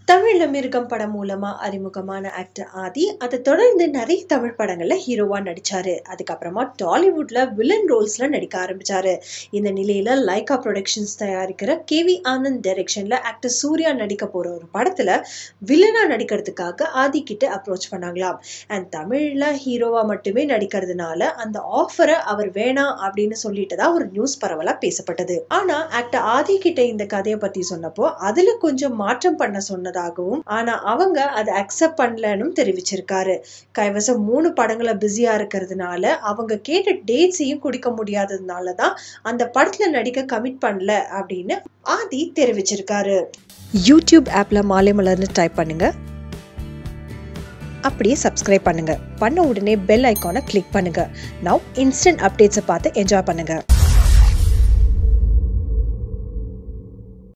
தமிழ்ல மிருகம் படம் மூலமா அறிமுகமான ஆக்டர் ஆதி அதை தொடர்ந்து நிறைய தமிழ் படங்கள்ல ஹீரோவா நடிச்சாரு அதுக்கப்புறமா டாலிவுட்ல வில்லன் ரோல்ஸ்ல நடிக்க ஆரம்பிச்சாரு இந்த நிலையில லைகா ப்ரொடக்ஷன்ஸ் தயாரிக்கிற கே வி ஆனந்த் டைரக்ஷன்ல ஆக்டர் சூர்யா நடிக்க போற ஒரு படத்துல வில்லனா நடிக்கிறதுக்காக ஆதி கிட்ட அப்ரோச் பண்ணாங்களாம் அண்ட் தமிழ்ல ஹீரோவா மட்டுமே நடிக்கிறதுனால அந்த ஆஃபரை அவர் வேணாம் அப்படின்னு சொல்லிட்டு தான் ஒரு நியூஸ் பரவலா பேசப்பட்டது ஆனா ஆக்டர் ஆதி கிட்ட இந்த கதையை பத்தி சொன்னப்போ அதுல கொஞ்சம் மாற்றம் பண்ண சொன்னதாகவும் ஆனா அவங்க அதை அக்செப்ட் பண்ணலன்னு தெரிவிச்சிருக்காரு கைவசம் மூணு படங்களை பிஸியா இருக்கிறதுனால அவங்க கேட்ட டேட்ஸையும் குடிக்க முடியாததுனால தான் அந்த படத்துல நடிக்க கமிட் பண்ணல அப்படின்னு ஆதி தெரிவிச்சிருக்காரு யூடியூப் ஆப்ல மாலை மலர்னு டைப் பண்ணுங்க அப்படியே சப்ஸ்கிரைப் பண்ணுங்க பண்ண உடனே பெல் ஐக்கானை கிளிக் பண்ணுங்க நவ் இன்ஸ்டன்ட் அப்டேட்ஸை பார்த்து என்ஜாய் பண்ணுங்க